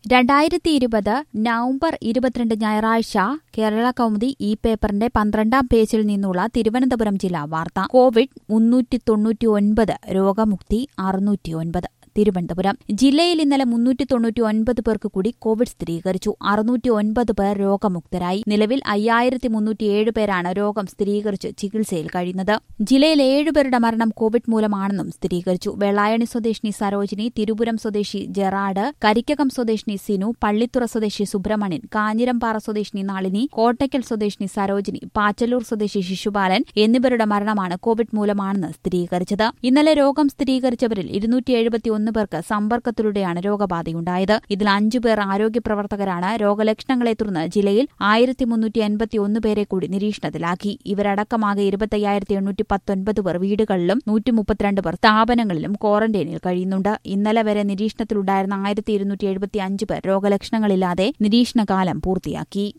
രണ്ടായിരത്തി ഇരുപത് നവംബർ ഇരുപത്തിരണ്ട് ഞായറാഴ്ച കേരള കൗമുദി ഈ പേപ്പറിന്റെ പന്ത്രണ്ടാം പേജിൽ നിന്നുള്ള തിരുവനന്തപുരം ജില്ലാ വാർത്ത കോവിഡ് മുന്നൂറ്റി തൊണ്ണൂറ്റി ഒൻപത് രോഗമുക്തി അറുന്നൂറ്റി ഒൻപത് തിരുവനന്തപുരം ജില്ലയിൽ ഇന്നലെ മുന്നൂറ്റി തൊണ്ണൂറ്റി ഒൻപത് പേർക്ക് കൂടി കോവിഡ് സ്ഥിരീകരിച്ചു അറുന്നൂറ്റി ഒൻപത് പേർ രോഗമുക്തരായി നിലവിൽ അയ്യായിരത്തി മുന്നൂറ്റിയേഴ് പേരാണ് രോഗം സ്ഥിരീകരിച്ച് ചികിത്സയിൽ കഴിയുന്നത് ജില്ലയിൽ ഏഴുപേരുടെ മരണം കോവിഡ് മൂലമാണെന്നും സ്ഥിരീകരിച്ചു വെള്ളായണി സ്വദേശിനി സരോജിനി തിരുപുരം സ്വദേശി ജെറാഡ് കരിക്കകം സ്വദേശിനി സിനു പള്ളിത്തുറ സ്വദേശി സുബ്രഹ്മണ്യൻ കാഞ്ഞിരംപാറ സ്വദേശിനി നളിനി കോട്ടയ്ക്കൽ സ്വദേശിനി സരോജിനി പാച്ചല്ലൂർ സ്വദേശി ശിശുപാലൻ എന്നിവരുടെ മരണമാണ് കോവിഡ് മൂലമാണെന്ന് സ്ഥിരീകരിച്ചത് ഇന്നലെ രോഗം സ്ഥിരീകരിച്ചവരിൽ ഇരുന്നൂറ്റി ഒന്ന് പേർക്ക് സമ്പർക്കത്തിലൂടെയാണ് രോഗബാധയുണ്ടായത് ഇതിൽ അഞ്ചു പേർ ആരോഗ്യ പ്രവർത്തകരാണ് രോഗലക്ഷണങ്ങളെ തുടർന്ന് ജില്ലയിൽ ആയിരത്തി മുന്നൂറ്റി എൺപത്തിയൊന്ന് പേരെ കൂടി നിരീക്ഷണത്തിലാക്കി ഇവരടക്കമാകെ ഇരുപത്തയ്യായിരത്തി എണ്ണൂറ്റി പത്തൊൻപത് പേർ വീടുകളിലും നൂറ്റി മുപ്പത്തിരണ്ട് പേർ സ്ഥാപനങ്ങളിലും ക്വാറന്റൈനിൽ കഴിയുന്നുണ്ട് ഇന്നലെ വരെ നിരീക്ഷണത്തിലുണ്ടായിരുന്ന ആയിരത്തി ഇരുന്നൂറ്റി എഴുപത്തി അഞ്ച് പേർ രോഗലക്ഷണങ്ങളില്ലാതെ നിരീക്ഷണകാലം പൂർത്തിയാക്കി